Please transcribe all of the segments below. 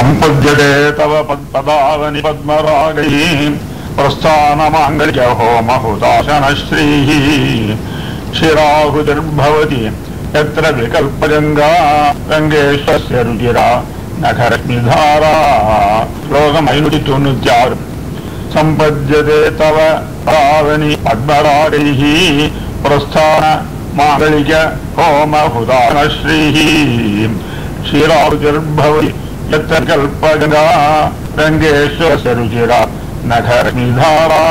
सम्पद्यते तव पद्पदावनि पद्मरागैः प्रस्थानमाङ्गल्य होमहुताशनश्रीः शिराहुतिर्भवति यत्र विकल्पगङ्गा रङ्गेश्वस्य रुचिरा नखरश्मिधारा श्लोकम् ऐनूति தொண்ணூத்தி सम्पद्यते तव पावनि पद्मरागैः प्रस्थान माङ्गलिक होमहुदानश्रीः क्षीरारुचिर्भवति यत्र कल्पगङ्गा रङ्गेश्वरस्य रुचिरा நகரமிதாரா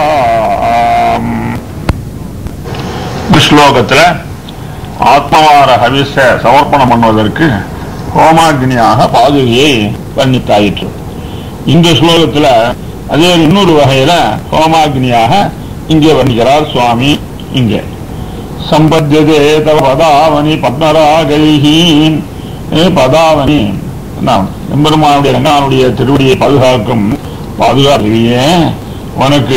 ஸ்லோகத்துல ஆத்மவார ஹவிஸ சமர்ப்பணம் பண்ணுவதற்கு ஹோமாக்னியாக பாதுகையை வர்ணித்தாயிற்று இந்த ஸ்லோகத்துல அதே இன்னொரு வகையில ஹோமாக்னியாக இங்கே வர்ணிக்கிறார் சுவாமி இங்கே சம்பத்தியதே தவ பதாவனி பத்மராகைஹி ஏ பதாவனி நாம் எம்பெருமானுடைய ரங்கனானுடைய திருவடியை பாதுகாக்கும் பாதுகாப்பிலேயே உனக்கு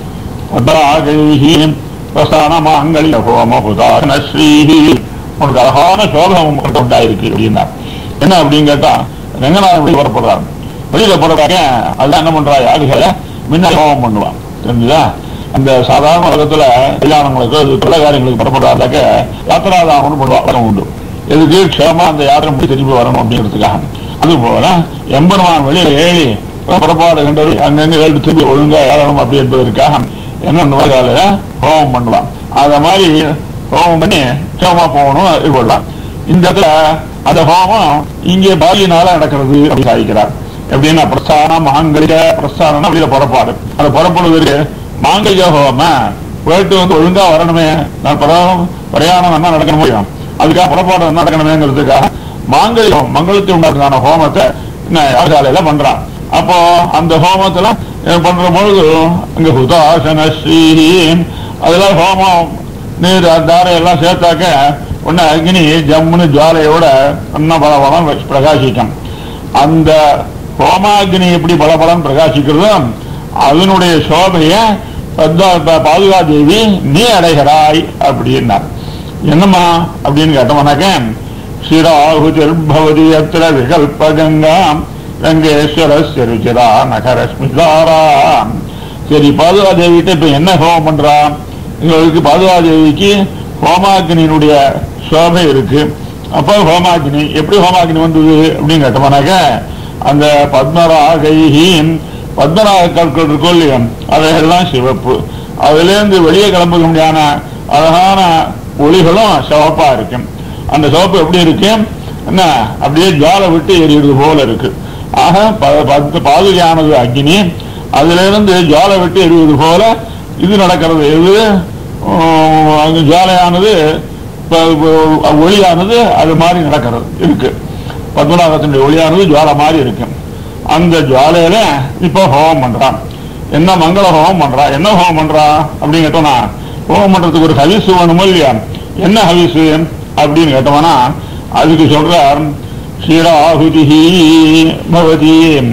பத்மராகைஹி பிரசான மாங்கலி ஹோம புதாரண ஸ்ரீஹி உனக்கு அழகான சோகம் உண்டாயிருக்கு அப்படின்னா என்ன அப்படின்னு கேட்டா ரங்கநாதன் வெளியே புறப்படுறாங்க வெளியில புறப்படாங்க அதுதான் என்ன பண்றா யாருகளை முன்னாடி ஹோமம் பண்ணுவான் தெரிஞ்சுதா அந்த சாதாரண உலகத்துல கல்யாணங்களுக்கு அது கொலை காரியங்களுக்கு புறப்படுறாங்க யாத்திராதாமன்னு பண்ணுவா வரம் உண்டு எதுக்கு க்ஷேமா அந்த யாத்திரை முடிச்சு திரும்பி வரணும் அப்படிங்கிறதுக்காக அது போல எம்பெருமான் வெளியில ஏழி புறப்பாடு கண்டது அங்கங்க ஏழு திரும்பி ஒழுங்கா ஏறணும் அப்படி என்பதற்காக என்ன நோயால ஹோமம் பண்ணலாம் அத மாதிரி ஹோமம் பண்ணி க்ஷேமா போகணும் இது பண்ணலாம் இந்த இடத்துல அந்த ஹோமம் இங்கே பாலியினால நடக்கிறது அப்படி சாதிக்கிறார் எப்படின்னா பிரஸ்தானம் மாங்கலிக பிரஸ்தானம் அப்படியில புறப்பாடு அந்த புறப்படுவதற்கு மாங்கலிக ஹோம போயிட்டு வந்து ஒழுங்கா வரணுமே நான் பிரயாணம் பிரயாணம் என்ன நடக்க முடியும் அதுக்காக புறப்பாடு என்ன நடக்கணுமேங்கிறதுக்காக மாங்கலிகம் மங்களத்தை உண்டாக்குறான ஹோமத்தை யாகாலையில பண்றான் அப்போ அந்த ஹோமத்துல பண்ற பொழுது அங்க ஹுதாசன ஸ்ரீ அதெல்லாம் ஹோமம் நீர் தாரை எல்லாம் சேர்த்தாக்க ஒன்னு அக்னி ஜம்முன்னு ஜுவாலையோட இன்னும் பலபலம் பிரகாசிக்கும் அந்த ஹோமாக்னி எப்படி பலபலம் பிரகாசிக்கிறதோ அதனுடைய சோபைய பாதுகா தேவி நீ அடைகிறாய் அப்படின்னார் என்னம்மா அப்படின்னு கேட்டோம்னாக்க சிராகுதிர்பவதி அத்திர விகல்பகங்கா ரங்கேஸ்வரஸ்ய ருச்சிரா நகரஸ்மிதாரா சரி பாதுகா தேவிட்ட இப்ப என்ன ஹோமம் பண்றா எங்களுக்கு பாதுகா தேவிக்கு ஹோமாக்னியினுடைய சோபை இருக்கு அப்போ ஹோமாக்னி எப்படி ஹோமாக்னி வந்தது அப்படின்னு கேட்டோம்னாக்க அந்த பத்மராகைஹீன் பத்மராக கற்கள் இருக்கோ இல்லையா அவைகள்லாம் சிவப்பு அதுல இருந்து வெளியே கிளம்புக முடியாத அழகான ஒளிகளும் சிவப்பா இருக்கு அந்த சிவப்பு எப்படி இருக்கு என்ன அப்படியே ஜாலை விட்டு எரியுறது போல இருக்கு ஆக பத்து பாதுகையானது அக்னி அதுல இருந்து ஜாலை விட்டு எரிவது போல இது நடக்கிறது எது அங்கு ஜாலையானது ஒளியானது அது மாதிரி நடக்கிறது இருக்கு பத்மநாபத்தினுடைய ஒளியானது ஜுவாலை மாதிரி இருக்கு அந்த ஜுவாலையில இப்ப ஹோமம் பண்றான் என்ன மங்கள ஹோமம் பண்றா என்ன ஹோமம் பண்றா அப்படின்னு கேட்டோம்னா ஹோமம் பண்றதுக்கு ஒரு ஹவிசு வேணுமோ இல்லையா என்ன ஹவிசு அப்படின்னு கேட்டோம்னா அதுக்கு சொல்றார் ஷீராகுதி பவதி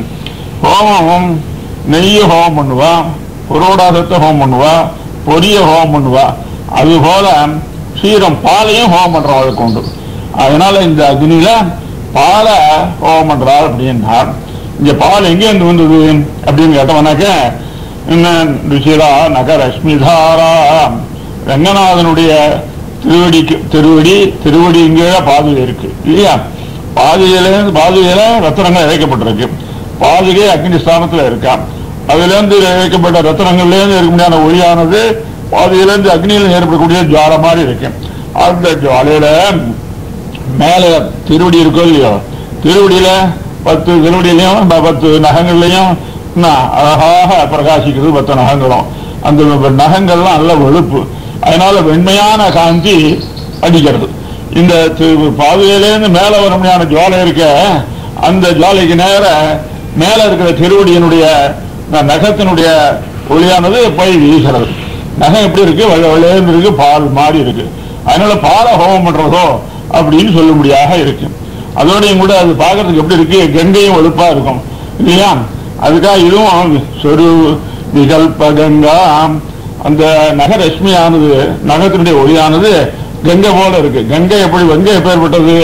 ஹோமம் நெய்ய ஹோமம் பண்ணுவா புரோடாசத்தை ஹோமம் பண்ணுவா பொரிய ஹோமம் பண்ணுவா அது போல க்ஷீரம் பாலையும் ஹோமம் பண்றோம் அதுக்கு உண்டு அதனால இந்த அக்னியில பாலை ஹோமம் பண்றாள் அப்படின்னார் இங்க பால் எங்க இருந்து வந்தது அப்படின்னு கேட்டவனாக்க என்ன ருச்சிரா நகரஷ்மிதாரா ரங்கநாதனுடைய திருவடிக்கு திருவடி திருவடி இங்கே பாதுகை இருக்கு இல்லையா பாதுகையில பாதுகையில ரத்தனங்கள் இழைக்கப்பட்டிருக்கு பாதுகை அக்னி ஸ்தானத்துல இருக்கா அதுல இருந்து இழைக்கப்பட்ட ரத்தனங்கள்ல இருந்து இருக்க முடியாத ஒளியானது பாதுகையில இருந்து அக்னியில ஏற்படக்கூடிய ஜுவால மாதிரி இருக்கு அந்த ஜுவாலையில மேல திருவடி இருக்கோ இல்லையோ திருவடியில பத்து திருவடியிலையும் பத்து நகங்கள்லையும் அழகாக பிரகாசிக்கிறது பத்து நகங்களும் அந்த நகங்கள்லாம் நல்ல வெளுப்பு அதனால வெண்மையான காந்தி அடிக்கிறது இந்த பாதுகையிலேருந்து மேல வர முடியாத ஜுவாலை இருக்க அந்த ஜுவாலைக்கு நேர மேல இருக்கிற திருவடியினுடைய நகத்தினுடைய ஒளியானது போய் வீசுறது நகம் எப்படி இருக்கு வெள்ளையர்ந்து இருக்கு பால் மாறி இருக்கு அதனால பால ஹோமம் பண்றதோ அப்படின்னு சொல்லும்படியாக இருக்கு அதோடையும் கூட அது பார்க்கறதுக்கு எப்படி இருக்கு கங்கையும் வெளுப்பா இருக்கும் இல்லையா அதுக்காக இதுவும் சொரு விகல்ப கங்கா அந்த நகரஷ்மியானது நகத்தினுடைய ஒளியானது கங்கை போல இருக்கு கங்கை எப்படி கங்கை எப்பேற்பட்டது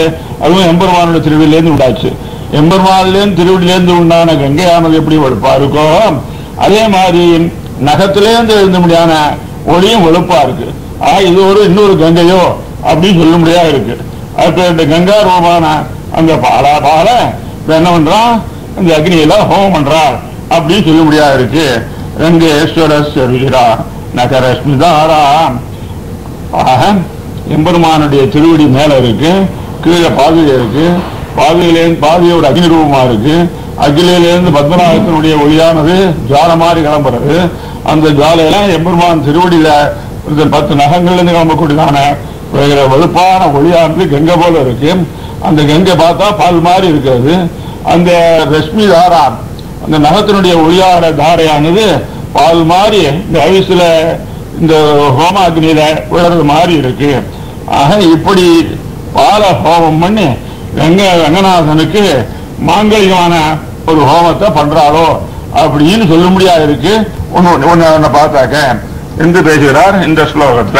அதுவும் எம்பெருமானுடைய திருவிழிலேருந்து உண்டாச்சு எம்பெருமானிலேருந்து திருவிழிலேருந்து உண்டான கங்கையானது எப்படி வெளுப்பா இருக்கோ அதே மாதிரி நகத்திலேருந்து எழுந்த முடியாத ஒளியும் வெளுப்பா இருக்கு ஆ இது ஒரு இன்னொரு கங்கையோ அப்படின்னு சொல்ல முடியாது இருக்கு அப்ப இந்த கங்கா ரூபான அந்த பாலா பால இப்ப என்ன பண்றான் இந்த அக்னியில ஹோமம் பண்றார் அப்படின்னு சொல்ல முடியாது இருக்கு ரங்கேஸ்வர சரீரா நகரஸ்மிதாரா ஆக எம்பெருமானுடைய திருவடி மேல இருக்கு கீழே பாதுகை இருக்கு பாதுகையிலேருந்து பாதுகையோட அக்னி ரூபமா இருக்கு அகிலையிலேருந்து பத்மநாபத்தினுடைய ஒளியானது ஜால மாதிரி கிளம்புறது அந்த ஜாலையில எம்பெருமான் திருவடியில இந்த பத்து நகங்கள்ல இருந்து கிளம்பக்கூடியதான வேகிற வெளுப்பான ஒளியானது கங்கை போல இருக்கு அந்த கங்கை பார்த்தா பால் மாதிரி இருக்கிறது அந்த ரஷ்மி தாரா அந்த நகத்தினுடைய ஒளியார தாரையானது பால் மாதிரி இந்த ஆயுசுல இந்த ஹோமாக்னியில விழுறது மாதிரி இருக்கு ஆக இப்படி பால ஹோமம் பண்ணி ரங்க ரங்கநாதனுக்கு மாங்கல்யமான ஒரு ஹோமத்தை பண்றாளோ அப்படின்னு சொல்ல முடியாது இருக்கு ஒன்னு ஒன்னு ஒன்னு பார்த்தாக்க என்று பேசுகிறார் இந்த ஸ்லோகத்துல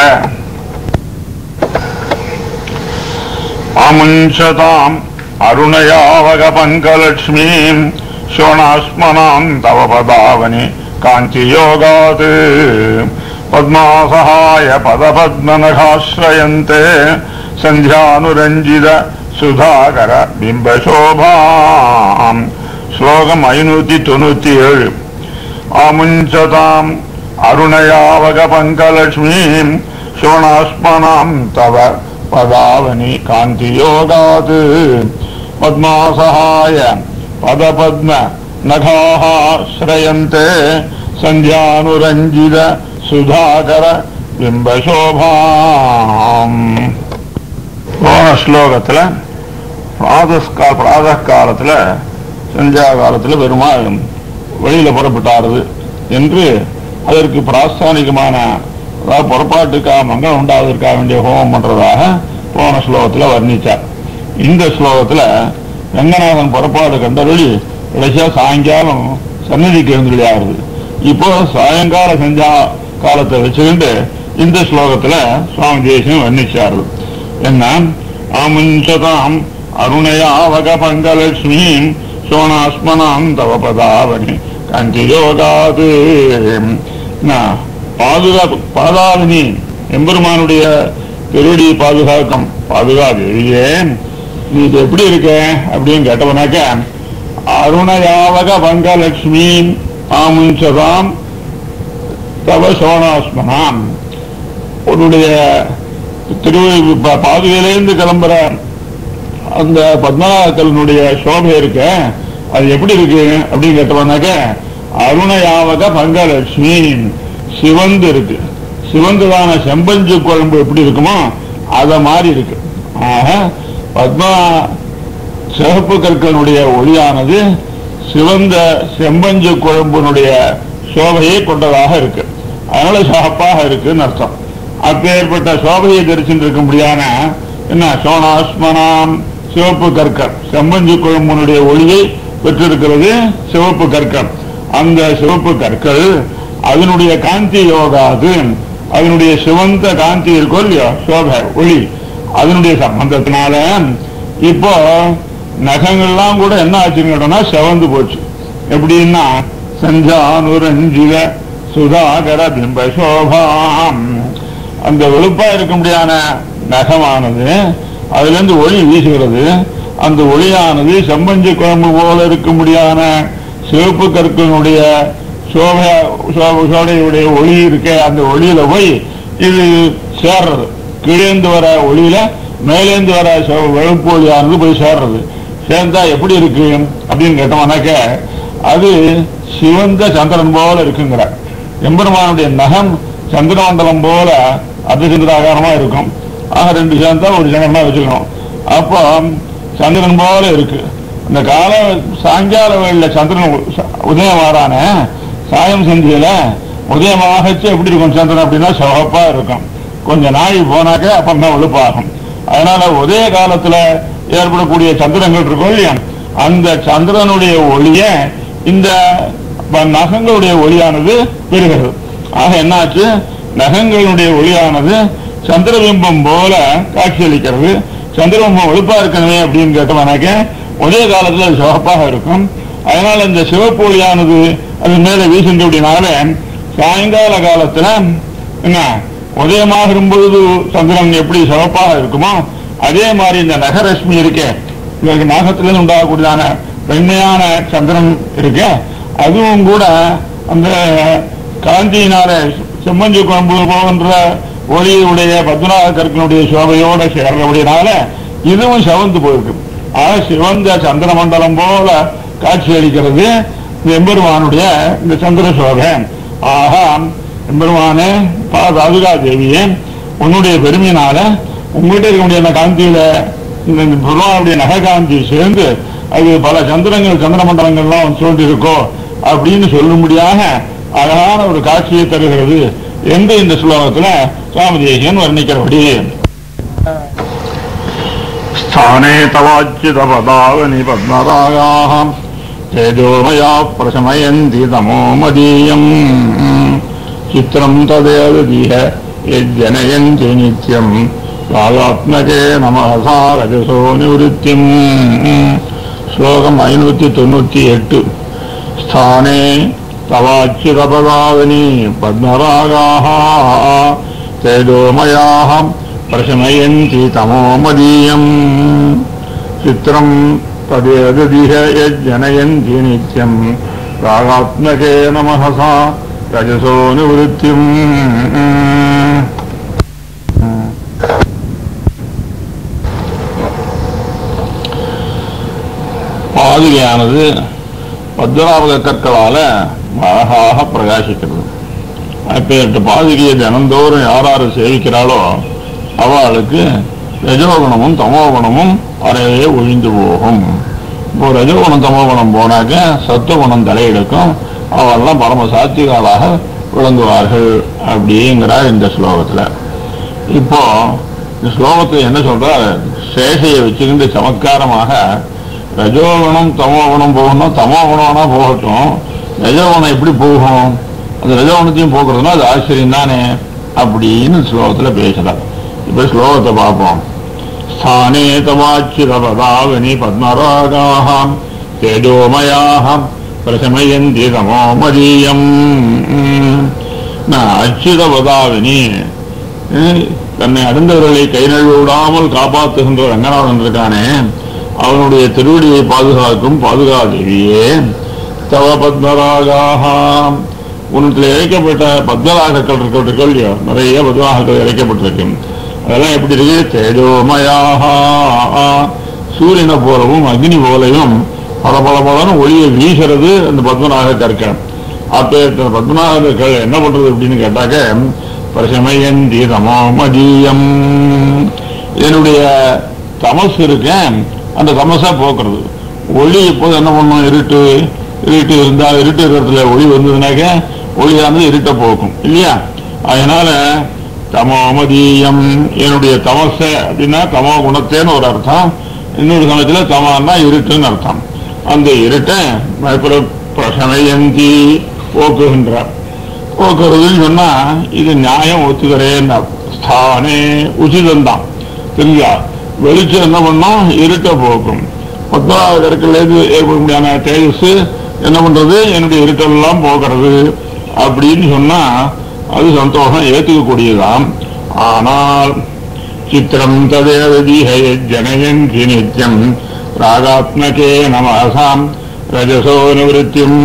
அமுஞ்சதாம் அருணயாவக பங்கலட்சுமீம் சோணாஸ்மனாம் தவ பதாவனி காந்தி யோகாத் பத்மாசகாய பதபத்மனகாஸ்ரயந்தே சந்தியானுரஞ்சித சுதாகர பிம்பசோபாம் ஸ்லோகம் ஐநூத்தி தொண்ணூத்தி ஏழு ஆமுஞ்சதாம் அருணயாவக பங்கலட்சுமீம் சோணாஸ்மனாம் தவ பதாவனி காந்தி யோகாத் பத்மாசகாய பதபத்ம நகாः ஸ்ரயந்தே சந்தியானுரஞ்சித சுதாகர பிம்பசோபாம் போன ஸ்லோகத்துல பிராதஸ்கா பிராத காலத்துல சந்தியா காலத்துல பெருமாள் வெளியில புறப்பட்டாருது என்று அதற்கு பிராஸ்தானிகமான அதாவது புறப்பாட்டுக்காக மங்களம் உண்டாவதற்காக வேண்டிய ஹோமம் பண்றதாக போன ஸ்லோகத்துல வர்ணிச்சார் இந்த ஸ்லோகத்துல ரங்கநாதன் புறப்பாடு கண்டபடி கடைசியா சாயங்காலம் சன்னதிக்கு எழுந்துள்ளாருது இப்போ சாயங்கால சஞ்சா காலத்தை வச்சுக்கிட்டு இந்த ஸ்லோகத்துல சுவாமி தேசியம் வர்ணிச்சாரு என்ன ஆமுஞ்சதாம் அருணயாவக பங்கலட்சுமீம் சோணாஸ்மனாம் தவ பதாவணி கந்தி யோகாது பாதுகாப்பு பாதாவினி எம்பெருமானுடைய திருவடி பாதுகாக்கம் பாதுகாதேவியே நீ இது எப்படி இருக்க அப்படின்னு கேட்டவனாக்க அருணயாவக பங்கலட்சுமி ஆமுஞ்சதாம் தவ சோணாஸ்மனாம் உன்னுடைய திரு ப- பாதுகையிலேருந்து கிளம்புற அந்த பத்மநாபத்தலனுடைய சோபை இருக்க அது எப்படி இருக்கு அப்படின்னு கேட்டவனாக்க அருணயாவக பங்கலட்சுமி சிவந்து இருக்கு சிவந்ததான செம்பஞ்சு குழம்பு எப்படி இருக்குமோ அத மாதிரி இருக்கு ஆக பத்மா சிவப்பு கற்களுடைய ஒளியானது சிவந்த செம்பஞ்சு குழம்பினுடைய சோபையை கொண்டதாக இருக்கு அதனால சிவப்பாக இருக்குன்னு அர்த்தம் அப்பேற்பட்ட சோபையை தரிசிட்டு இருக்க முடியாத என்ன சோனாஸ்மனாம் சிவப்பு கற்கள் செம்பஞ்சு குழம்பினுடைய ஒளியை பெற்றிருக்கிறது சிவப்பு கற்கள் அந்த சிவப்பு கற்கள் அதனுடைய காந்தி யோகாது அதனுடைய சிவந்த காந்தி இருக்கோ இல்லையோ சோபை ஒளி அதனுடைய சம்பந்தத்தினால இப்போ நகங்கள்லாம் கூட என்ன ஆச்சுன்னு கேட்டோம்னா செவந்து போச்சு எப்படின்னா சஞ்சானுரஞ்சித சுதாகர பிம்ப சோபாம் அந்த வெளுப்பா இருக்க முடியாத நகமானது அதுல இருந்து ஒளி வீசுகிறது அந்த ஒளியானது செம்பஞ்சு குழம்பு போல இருக்க முடியாத சிவப்பு கற்களினுடைய சோபை சோப- சோடையுடைய ஒளி இருக்க அந்த ஒளியில போய் இது சேர்றது கீழேந்து வர ஒளியில மேலேந்து வர சோ- வெளுப்பு ஒளியானது போய் சேர்றது சேர்ந்தா எப்படி இருக்கு அப்படின்னு கேட்டோம்னாக்க அது சிவந்த சந்திரன் போல இருக்குங்கிற எம்பெருமானுடைய நகம் சந்திரமண்டலம் போல அர்த்தச்சந்திராகாரமா இருக்கும் ஆக ரெண்டு சேர்ந்தா ஒரு சந்திரனா வச்சுக்கணும் அப்போ சந்திரன் போல இருக்கு இந்த கால சாயங்கால வேளையில சந்திரன் உ- ச- உதயம் வாரான சாயம் சந்தியில உதயமாகச்சு எப்படி இருக்கும் சந்திரன் அப்படின்னா சிவப்பா இருக்கும் கொஞ்ச நாள் போனாக்க அப்புறம் வெளுப்பாகும் அதனால உதய காலத்துல ஏற்படக்கூடிய சந்திரங்கள் இருக்கும் இல்லையா அந்த சந்திரனுடைய ஒளிய இந்த ப- நகங்களுடைய ஒளியானது பெறுகிறது ஆக என்னாச்சு நகங்களுடைய ஒளியானது சந்திரபிம்பம் போல காட்சியளிக்கிறது சந்திரமுகம் வெளுப்பா இருக்கணுமே அப்படின்னு கேட்டவனாக்க உதய காலத்துல அது சிவப்பாக இருக்கும் அதனால இந்த சிவப்பு ஒளியானது அது மேல வீசுண்டு அப்படினால சாயங்கால காலத்துல என்ன உதயமாகும் பொழுது சந்திரன் எப்படி சிவப்பாக இருக்குமோ அதே மாதிரி இந்த நகரஷ்மி இருக்கே இந்த நாகத்திலிருந்து உண்டாகக்கூடியதான வெண்மையான சந்திரன் இருக்கே அதுவும் கூட அந்த காந்தியினால செம்மஞ்சு குழம்பு போன்ற ஒளியுடைய பத்மநாத கற்களுடைய சோபையோட சேர்றபடினால இதுவும் சிவந்து போயிருக்கு ஆக சிவந்த சந்திர மண்டலம் போல காட்சி அளிக்கிறது இந்த எம்பெருமானுடைய இந்த சந்திர சோபை ஆஹா எம்பெருமானே பாதுகா தேவியே உன்னுடைய பெருமையினால உங்ககிட்ட இருக்கக்கூடிய அந்த காந்தியில இந்த இந்த பெருமானுடைய நககாந்தி சேர்ந்து அது பல சந்திரங்கள் சந்திர மண்டலங்கள்லாம் சொல்லிட்டு இருக்கோ அப்படின்னு சொல்லும்படியாக அழகான ஒரு காட்சியை தருகிறது என்று இந்த ஸ்லோகத்துல சுவாமி தேசியன் வர்ணிக்கிறபடி ஸ்தானே தவாச்சிதபதாவனி பத்மராகாः तेजोमया प्रशमयन्ति तमो मदीयम् चित्रम् तदेवदीह यज्जनयन्ति नित्यम् ராகாத்மகே நமகசா ரஜசோ நிவൃத்திம் ஸ்லோகம் ஐநூத்தி தொண்ணூத்தி எட்டு ஸ்தானே தவாச்சிரபதாவனி பத்மராகாः தேஜோமயாः பிரசமயந்தி தமோ மதீயம் சித்திரம் ததேதிஹ யஜ்ஜனயந்தி நித்யம் ராகாத்மகே நமஹசா ரஜசோ நிவృத்திம் பாதுகையானது பத்மநாபக கற்களால அழகாக பிரகாசிக்கிறது அப்பேற்ற பாதுகையை தினந்தோறும் யார் யார் சேவிக்கிறாளோ அவளுக்கு ரஜோகுணமும் தமோகுணமும் அறையே ஒழிந்து போகும் இப்போ ரஜோகுணம் தமோகுணம் போனாக்க சத்துவகுணம் தலையெடுக்கும் அவெல்லாம் பரம சாத்திகாலாக விளங்குவார்கள் அப்படிங்கிறார் இந்த ஸ்லோகத்துல இப்போ இந்த ஸ்லோகத்தில் என்ன சொல்றார் சேஷையை வச்சுக்கிட்டு சமத்காரமாக ரஜோகுணம் தமோகுணம் போகணும் தமோகுணம்னா போகட்டும் ரஜோகுணம் எப்படி போகும் அந்த ரஜோகுணத்தையும் போக்குறதுனா அது ஆச்சரியம் தானே அப்படின்னு ஸ்லோகத்துல பேசுறார் இப்ப ஸ்லோகத்தை பார்ப்போம் ஸ்தானே தவாச்சிரபதாவனி பத்மராகாः தேஜோமயாः பிரசமயந்தி தமோ மதீயம் நான் அச்சிதபதாவினி தன்னை அடைந்தவர்களை கை நழுவ விடாமல் காப்பாற்றுகின்ற ரங்கநாதன் இருக்கானே அவனுடைய திருவடியை பாதுகாக்கும் பாதுகாதேவியே தவ பத்மராகாக உன்னிடத்தில் இழைக்கப்பட்ட பத்மராகக்கள் இருக்கிறது இல்லையோ நிறைய பத்மராகக்கள் இழைக்கப்பட்டிருக்கு அதெல்லாம் எப்படி இருக்கு தேஜோமயாக சூரியனை போலவும் அக்னி போலையும் பல பல பலன்னு ஒளியை வீசுறது அந்த பத்மநாக கற்கள் அப்ப பத்மநாகர்கள் என்ன பண்றது அப்படின்னு கேட்டாக்க பிரசமயந்தி தமோ மதியம் என்னுடைய தமசு இருக்கேன் அந்த தமசா போக்குறது ஒளி இப்போது என்ன பண்ணும் இருட்டு இருட்டு இருந்தா இருட்டு இருக்கிறதுல ஒளி வந்ததுனாக்க ஒளியானது இருட்ட போக்கும் இல்லையா அதனால தமோமதீயம் என்னுடைய தமச அப்படின்னா தமோ குணத்தேன்னு ஒரு அர்த்தம் இன்னொரு சமயத்துல தமான்னா இருட்டுன்னு அர்த்தம் அந்த இருட்டை மறுபுறம் பிரசமயந்தி போக்குகின்றார் போக்குறதுன்னு சொன்னா இது நியாயம் ஒத்துக்கிறேன் ஸ்தானே உச்சிதம்தான் தெரிஞ்சா வெளிச்சம் என்ன பண்ணும் இருட்ட போக்கும் பத்தாவது இடத்துலேருந்து ஏற்படக்கூடியான தேஜஸ் என்ன பண்றது என்னுடைய இருட்டெல்லாம் போகிறது அப்படின்னு சொன்னா அது சந்தோஷம் ஏத்துக்கக்கூடியதுதான் ஆனால் சித்திரம் ததேவதிஹ ஜனயந்தி நித்யம் ராகாத்மகே நமசாம் ரஜசோ நிவத்தியம்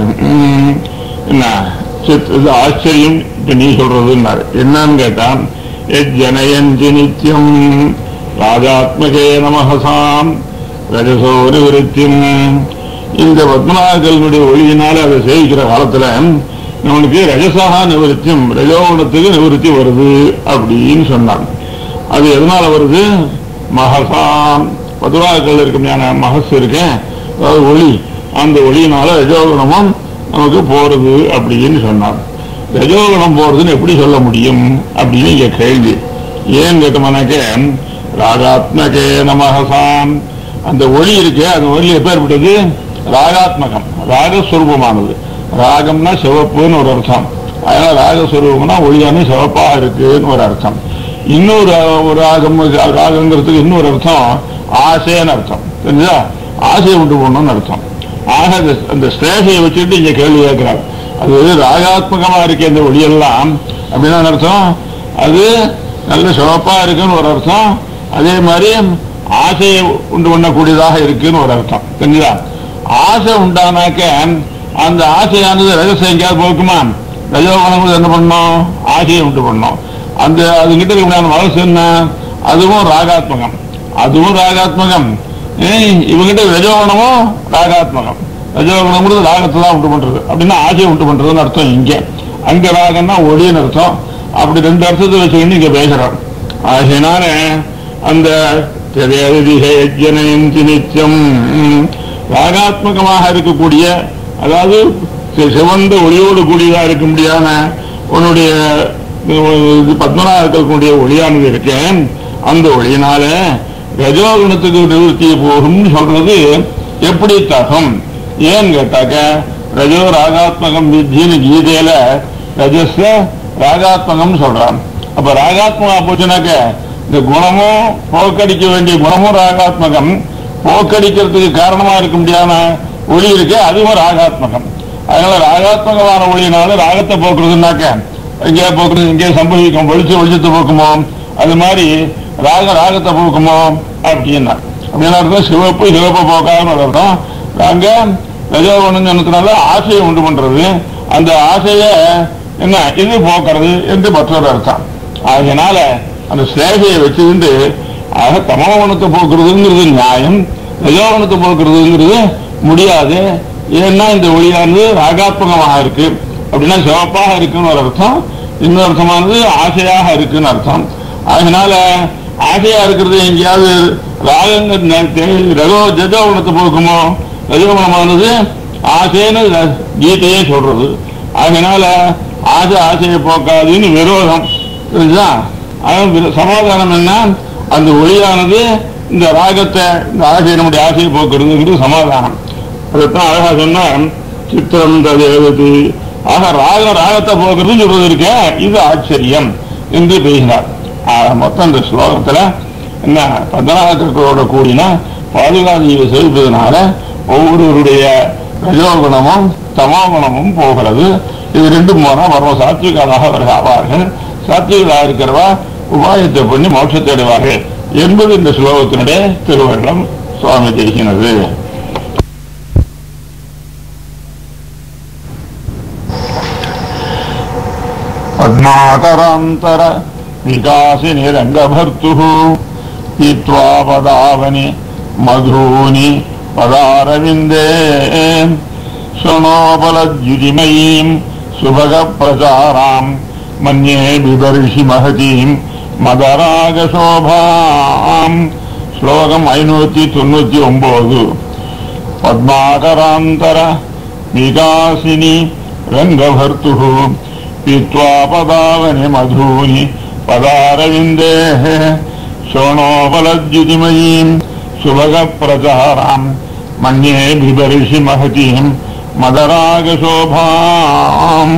என்ன சித் இது ஆச்சரியம் இப்ப நீ சொல்றதுன்னாரு என்னன்னு கேட்டான் ஜனயந்தி நித்யம் ராஜாத்மகே நமஹசாம் ரஜசோ நிவத்தியம் இந்த பத்மநாகர்களுடைய ஒளியினால அதை சேவிக்கிற காலத்துல நம்மளுக்கு ரஜசாக நிவர்த்தியும் ரஜோகுணத்துக்கு நிவர்த்தி வருது அப்படின்னு சொன்னாங்க அது எதனால வருது மகசாம் பத்மநாகர்கள் இருக்க மகஸ் இருக்கேன் அதாவது ஒளி அந்த ஒளியினால ரஜோகுணமும் நமக்கு போறது அப்படின்னு சொன்னார் ரஜோகுணம் போறதுன்னு எப்படி சொல்ல முடியும் அப்படின்னு இங்க கேள்வி ஏன் கேட்டோம்னாக்க ராகாத்மகே நமஹசாம் அந்த ஒளி இருக்கே அந்த ஒளி எப்பேற்பட்டது ராகாத்மகம் ராகஸ்வரூபமானது ராகம்னா சிவப்புன்னு ஒரு அர்த்தம் அதனால ராகஸ்வரூபம்னா ஒளியானது சிவப்பாக இருக்குன்னு ஒரு அர்த்தம் இன்னொரு ஒரு ராகம் ராகங்கிறதுக்கு இன்னொரு அர்த்தம் ஆசைன்னு அர்த்தம் தெரிஞ்சா ஆசையை உண்டு போடணும்னு அர்த்தம் ஆக அந்த- அந்த ஸ்லேஷையை வச்சுட்டு இங்க கேள்வி கேட்கிறார் அது ராகாத்மகமா இருக்க இந்த ஒளியெல்லாம் அப்படின்னா என்ன அர்த்தம் அது நல்ல சிவப்பா இருக்குன்னு ஒரு அர்த்தம் அதே மாதிரி ஆசையை உண்டு பண்ணக்கூடியதாக இருக்குன்னு ஒரு அர்த்தம் தெரிஞ்சுதா ஆசை உண்டானாக்க அந்த ஆசையானது ரகசியம் எங்கேயாவது போக்குமா ரஜோகுணம் என்ன பண்ணோம் ஆசையை உண்டு பண்ணோம் அந்த அதுகிட்ட இருக்கிற மனசு என்ன அதுவும் ராகாத்மகம் அதுவும் ராகாத்மகம் ஏய், இவங்கிட்ட ரஜோகுணமும் ராகாத்மகம் ரஜோகுணம்ங்கிறது ராகத்தை தான் உண்டு பண்றது அப்படின்னா ஆசையை உண்டு பண்றதுன்னு அர்த்தம் இங்க அங்க ராகம்னா ஒளின்னு அர்த்தம் அப்படி ரெண்டு அர்த்தத்தை வச்சுக்கிட்டு இங்க பேசுறோம் ஆகையினால அந்த ஜனயந்தி நித்தியம் ம், ராகாத்மகமாக இருக்கக்கூடிய அதாவது சி- சிவந்த ஒளியோடு கூடியதா இருக்க முடியாத உன்னுடைய இது பத்மனாக இருக்கக்கூடிய ஒளியானது இருக்கேன் அந்த ஒளியினால ரஜோகுணத்துக்கு நிவர்த்தி போகும்னு சொல்றது எப்படி தகும் ஏன்னு கேட்டாக்க ரஜோ ராகாத்மகம் வித்தின்னு கீதையில ரஜஸ்ல ராகாத்மகம்னு சொல்றான் அப்ப ராகாத்மகா போச்சுனாக்க இந்த குணமும் போக்கடிக்க வேண்டிய குணமும் ராகாத்மகம் போக்கடிக்கிறதுக்கு காரணமா இருக்க முடியாத ஒளி இருக்கு அதுவும் ராகாத்மகம் அதனால ராகாத்மகமான ஒளியினால ராகத்தை போக்குறதுனாக்க எங்கேயா போக்குறது எங்கேயா சம்பவிக்கும் வெளிச்ச வெளிச்சத்தை போக்குமோ அது மாதிரி ராக ராகத்தை போக்குமோ அப்படின்னா அப்படின்னா அர்த்தம் சிவப்பு சிவப்பை போக்காதுன்னு ஒரு அர்த்தம் அங்க ரஜோகுணம் சொன்னதுனால ஆசையை உண்டு பண்றது அந்த ஆசையை என்ன இது போக்குறது என்று மற்றொரு அர்த்தம் அதனால அந்த ஸ்லேகையை வச்சுக்கிண்டு ஆக தமோகுணத்தை போக்குறதுங்கிறது நியாயம் ரஜோகுணத்தை போக்குறதுங்கிறது முடியாது ஏன்னா இந்த ஒளியானது ராகாத்மகமாக இருக்கு அப்படின்னா சிவப்பாக இருக்குன்னு ஒரு அர்த்தம் இன்னொரு அர்த்தமானது ஆசையாக இருக்குன்னு அர்த்தம் அதனால ஆசையா இருக்கிறது எங்கேயாவது ராகங்க ரகோ ஜஜோகுணத்தை போக்குமோ ரஜோகுணமானது ஆசைன்னு ர- கீதையே சொல்றது அதனால ஆசை ஆசையை போக்காதுன்னு விரோதம் புரியுதா அதான் விர- சமாதானம் என்ன அந்த ஒளியானது இந்த ராகத்தை இந்த ஆசையை நம்முடைய ஆசையை போக்குறதுங்கிறது சமாதானம் அதைத்தான் அழகா சொன்னா சித்திரம் ததேவது ஆக ராக ராகத்தை போக்குறது சொல்றது இருக்க இது ஆச்சரியம் என்று பேசினார் ஆக மொத்தம் இந்த ஸ்லோகத்துல என்ன பத்மநாபர்களோட கூடின பாதுகாதியை செலுத்துவதனால ஒவ்வொருவருடைய ரஜோகுணமும் தமோகுணமும் போகிறது இது ரெண்டும் போனா பரம சாத்விகளாக அவர்கள் ஆவார்கள் சாத்விகளாக இருக்கிறவா உபாயத்தை பண்ணி மோட்சத்தை அடைவார்கள் என்பது இந்த ஸ்லோகத்தினுடைய திருவள்ளம் சுவாமி தெரிகிறது పద్మాకరాంతర వికాసిని రంగభర్తు పీత్వా పదావని మధూని పదారవిందే శృణోబలద్యుతిమయీం సుభగ ప్రచారాం మన్యే బిబర్షి మహతీం మదరాగశోభాం శ్లోకం ఐనూத்தி தொண்ணூத்தி ஒன்பது పద్మాకరాంతర వికాసిని రంగభర్తు పీత్వా పదావని మధూని పదారవిందే శోణోబలద్యుతిమయీం సుభగ ప్రచారాం మన్యే బిబర్షి మహతీం మదరాగశోభాం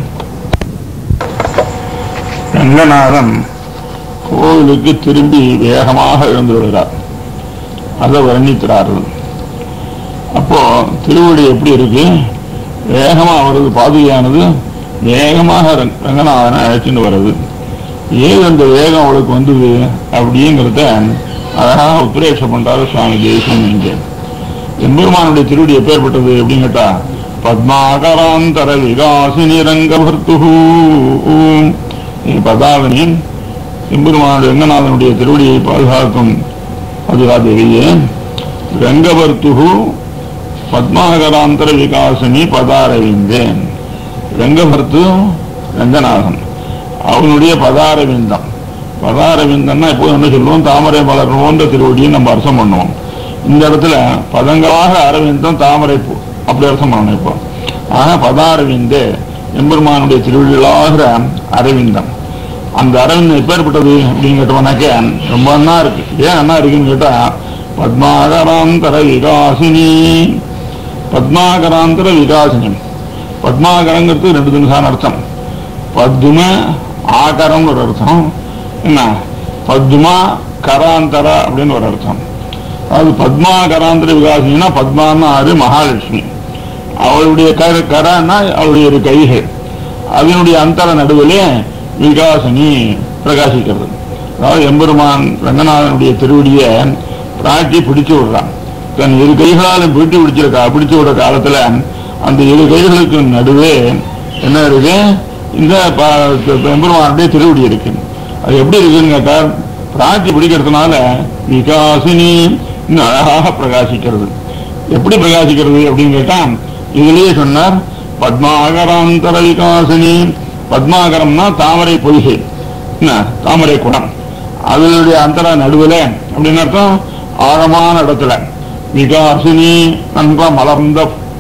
ரங்கநாதன் கோவிலுக்கு திரும்பி வேகமாக எழுந்து விடுகிறார் அதை வர்ணிக்கிறார்கள் அப்போ திருவடி எப்படி இருக்கு வேகமா வருது பாதுகையானது வேகமாக ரங்க- ரங்கநாதனை அழைச்சிட்டு வருது ஏது அந்த வேகம் அவளுக்கு வந்தது அப்படிங்கிறத அழகாக உத்ரேஷம் பண்றாரு சுவாமி தேசம் இங்கே எம்பெருமானுடைய திருவடி எப்பேற்பட்டது அப்படின்னு கேட்டா பத்மாகராந்தர விகாசினி ரங்கபர்த்து பதாவனி எம்பெருமானுடைய ரங்கநாதனுடைய திருவடியை பாதுகாக்கும் பாதுகாதேவியே ரங்கபர்த்து பத்மாகராந்தர விகாசினி பதாரவிந்தேன் ரங்கபர்த்து ரங்கநாதன் அவனுடைய பதாரவிந்தம் பதாரவிந்தம்னா இப்போ என்ன சொல்லுவோம் தாமரை மலர் போன்ற திருவடியும் நம்ம அர்த்தம் பண்ணுவோம் இந்த இடத்துல பதங்களாக அரவிந்தம் தாமரை பூ அப்படி அர்த்தம் பண்ணணும் இப்போ ஆக பதாரவிந்தே எம்பெருமானுடைய திருவிழாகிற அரவிந்தம் அந்த அரவிந்தம் எப்பேற்பட்டது அப்படின்னு கேட்டோம்னாக்க ரொம்ப அண்ணா இருக்கு ஏன் அண்ணா இருக்குன்னு கேட்டா பத்மாகராந்தர விகாசினி பத்மாகராந்தர விகாசினி பத்மாகரங்கிறது ரெண்டு தினசான அர்த்தம் பத்ம ஆகரம்னு ஒரு அர்த்தம் என்ன பத்மா கராந்தர அப்படின்னு ஒரு அர்த்தம் அது பத்மா கராந்தர விகாசினா பத்மான்னா அது மகாலட்சுமி அவளுடைய கர கரன்னா அவளுடைய இரு கைகள் அதனுடைய அந்தர நடுவிலே விகாசினி பிரகாசிக்கிறது அதாவது எம்பெருமான் ரங்கநாதனுடைய திருவடியை பிராட்டி பிடிச்சு விடுறான் தன் இரு கைகளாலும் பிடிச்சு பிடிச்சிருக்கா பிடிச்சு விடுற காலத்துல அந்த இரு கைகளுக்கு நடுவே என்ன இருக்கு இந்த ப- எம்பெருமானுடைய திருவடி இருக்கு அது எப்படி இருக்குன்னு கேட்டா பிராட்டி பிடிக்கிறதுனால விகாசினி இன்னும் அழகாக பிரகாசிக்கிறது எப்படி பிரகாசிக்கிறது அப்படின்னு கேட்டா இதுலயே சொன்னார் பத்மாகராந்தர விகாசினி பத்மாகரம்னா தாமரை பொய்கை என்ன தாமரை குடம் அதனுடைய அந்தர நடுவில் அப்படின்னு அர்த்தம் ஆழமான இடத்துல விகாசினி நன்கா மலர்ந்த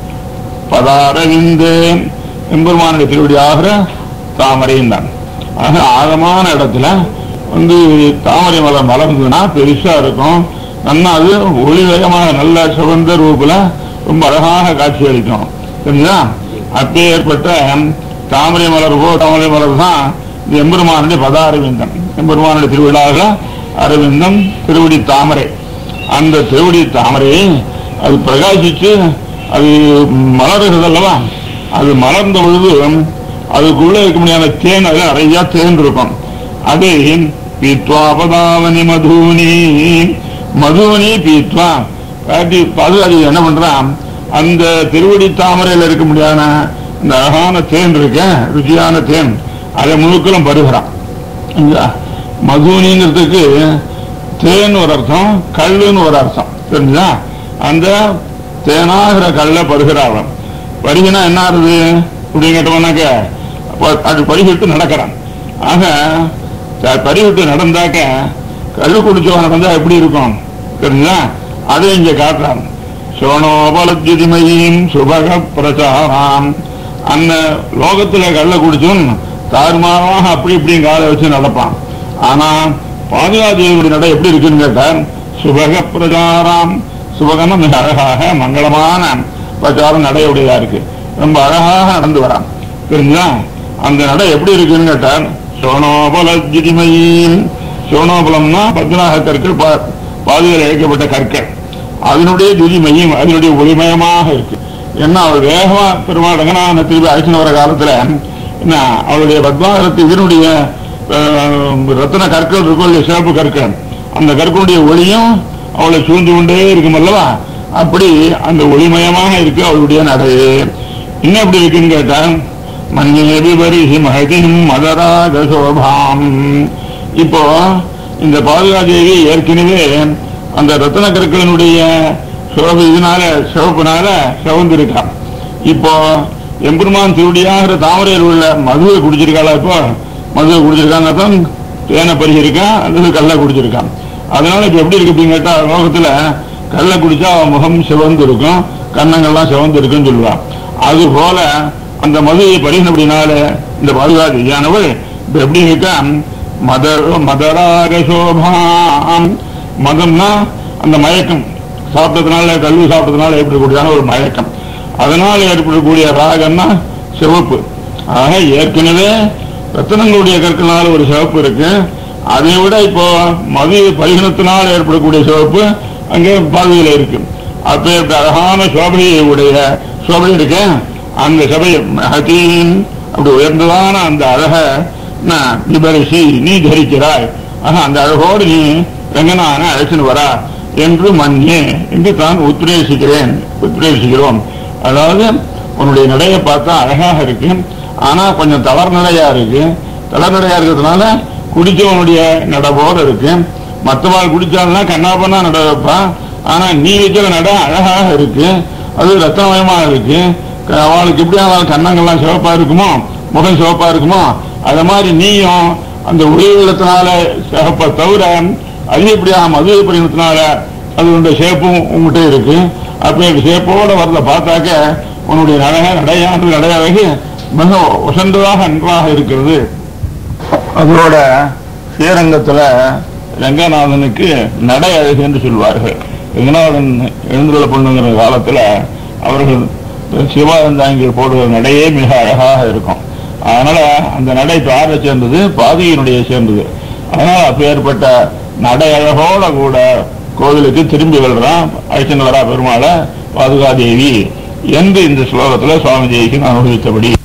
பதாரவிந்து எம்பெருமானுடைய திருவடி ஆகிற தாமரையும் தான் ஆக ஆழமான இடத்துல வந்து தாமரை மலர் மலர்ந்ததுன்னா பெருசா இருக்கும் நல்லா அது ஒளிவயமாக நல்ல சிவந்த ரூபுல ரொம்ப அழகாக காட்சி அளிக்கும் சரிங்களா அப்பேற்பட்ட தாமரை மலர் போ தாமரை மலர் தான் இந்த எம்பெருமானுடைய பத அரவிந்தம் எம்பெருமானுடைய திருவிழாக அரவிந்தம் திருவடி தாமரை அந்த திருவடி தாமரையை அது பிரகாசிச்சு அது மலருகிறது அல்லவா அது மலர்ந்த பொழுது அதுக்குள்ள இருக்க முடியாத தேன் அதுல நிறைய தேன் இருக்கும் அதை பீத்வாபதாவனி மதுனி மதுவனி பீத்வா காட்டி அது அது என்ன பண்றான் அந்த திருவடி தாமரையில் இருக்க முடியாத அந்த அழகான தேன் இருக்க ருச்சியான தேன் அதை முழுக்களும் பருகிறான் இல்லையா? மதுனிங்கிறதுக்கு தேன் ஒரு அர்த்தம் கல்லுன்னு ஒரு அர்த்தம் தெரிஞ்சா அந்த தேனாகிற கல்ல பருகிறாவன் பருகினா என்ன ஆறுது அப்படின்னு கேட்டவனாக்க அப்ப அது பருகிட்டு நடக்கிறான் ஆக த- பருகிட்டு நடந்தாக்க கல்லு குடிச்சவன் நடந்தா எப்படி இருக்கும் தெரிஞ்சா அதை இங்க காட்டுறான் சோனோபலத்யுதிமயீம் சுபக பிரச்சாராம் அந்த லோகத்துல கள்ள குடிச்சும் தாறுமாறாக அப்படி இப்படி காலை வச்சு நடப்பான் ஆனா பாதுகாதேவியுடைய நடை எப்படி இருக்குன்னு கேட்டார் சுபக பிரச்சாராம் சுபகம்னா மிக அழகாக மங்களமான பிரச்சாரம் நடையுடையதா இருக்கு ரொம்ப அழகாக நடந்து வரான் தெரிஞ்சா அந்த நடை எப்படி இருக்குன்னு கேட்டார் சோனோபலத்யுதிமயீம் சோனோபலம்னா பத்மநாக கற்கள் பா- பாதுகால் இழைக்கப்பட்ட கற்கள் அதனுடைய துதி மையம் அதனுடைய ஒளிமயமாக இருக்கு என்ன அவள் வேகமா பெருமாள் ரங்கநாதனை திருப்பி அழைச்சின்னு வர காலத்துல என்ன அவளுடைய பத்மாகரத்து இதனுடைய அஹ், ரத்தின கற்கள் இருக்கும் இல்லையா சிறப்பு கற்கள் அந்த கற்களுடைய ஒளியும் அவளை சூழ்ந்து கொண்டே இருக்கும் அல்லவா அப்படி அந்த ஒளிமயமாக இருக்கு அவளுடைய நடை இன்னும் எப்படி இருக்குன்னு கேட்டா மஞ்சேபி பரிசி மகதிம் மதராக சோபாம் இப்போ இந்த பாதுகாதேவி ஏற்கனவே அந்த ரத்தன கற்களினுடைய சிவப்பு இதனால சிவப்புனால சிவந்திருக்கான் இப்போ எம்பெருமான் திருடியாகிற தாமரையில் உள்ள மதுவை குடிச்சிருக்காளா இப்போ மதுவை குடிச்சிருக்காங்க தான் தேனை பருகிருக்கான் அல்லது கல்லை குடிச்சிருக்கான் அதனால இப்ப எப்படி இருக்கு அப்படின்னு கேட்டா லோகத்துல கல்லை குடிச்சா அவன் முகம் சிவந்து இருக்கும் கன்னங்கள்லாம் சிவந்து இருக்குன்னு சொல்லுவான் அது போல அந்த மதுவை பருகினபடினால இந்த பாதுகாதியானவள் இப்ப எப்படி இருக்கா மதர் மதராக சோபாம் மதம்னா அந்த மயக்கம் சாப்பிட்டதுனால கல்வி சாப்பிட்டதுனால ஏற்படக்கூடியதான ஒரு மயக்கம் அதனால ஏற்படக்கூடிய ராகம்னா சிவப்பு ஆக ஏற்கனவே ரத்தனங்களுடைய கற்களால் ஒரு சிவப்பு இருக்கு அதை விட இப்போ மது பரிகணத்தினால் ஏற்படக்கூடிய சிவப்பு அங்கே பாதையில இருக்கு அப்பேற்பட்ட அழகான சோபையை உடைய சோபை இருக்கு அந்த சபை ஹதீன் அப்படி உயர்ந்ததான அந்த அழக நான் விபரிசி நீ தரிக்கிறாய் ஆக அந்த அழகோடு நீ ரங்கநாதன அழைச்சின்னு வரா என்று மன்னே என்று தான் உத்ரேசிக்கிறேன் உத்ரேசிக்கிறோம் அதாவது உன்னுடைய நடையை பார்த்தா அழகாக இருக்கு ஆனா கொஞ்சம் தளர் நடையா இருக்கு தளர் நடையா இருக்கிறதுனால குடிச்சவனுடைய நட போல இருக்கு மற்றவாள் குடிச்சால்னா கண்ணாப்பண்ணா நட வைப்பான் ஆனா நீ வைக்கிற நட அழகாக இருக்கு அது ரத்தனமயமா இருக்கு க- அவளுக்கு எப்படி அவள் கண்ணங்கள்லாம் சிவப்பா இருக்குமோ முகம் சிவப்பா இருக்குமோ அத மாதிரி நீயும் அந்த ஒளி வெள்ளத்தினால சிவப்பை தவிர அதிகப்படியாக மது பரிணத்தினால அதனுடைய சேப்பும் உங்ககிட்ட இருக்கு அப்ப சேப்போட வரத பார்த்தாக்க உன்னுடைய நடைய நடையானது நடையாக மிக உசந்ததாக நன்றாக இருக்கிறது அதோட ஸ்ரீரங்கத்துல ரங்கநாதனுக்கு நடை அழகு என்று சொல்வார்கள் ரங்கநாதன் எழுந்துள்ள பண்ணுங்கிற காலத்துல அவர்கள் சிவானந்தாங்கில் போடுகிற நடையே மிக அழகாக இருக்கும் அதனால அந்த நடை இப்ப யாரை சேர்ந்தது பாதியினுடைய சேர்ந்தது அதனால அப்பேற்பட்ட நடையழகோட கூட கோவிலுக்கு திரும்பி வருகிறான் அழைச்சின்னு வரா பெருமாளை பாதுகாதேவி என்று இந்த ஸ்லோகத்துல சுவாமி தேவிக்கு அனுபவித்தபடி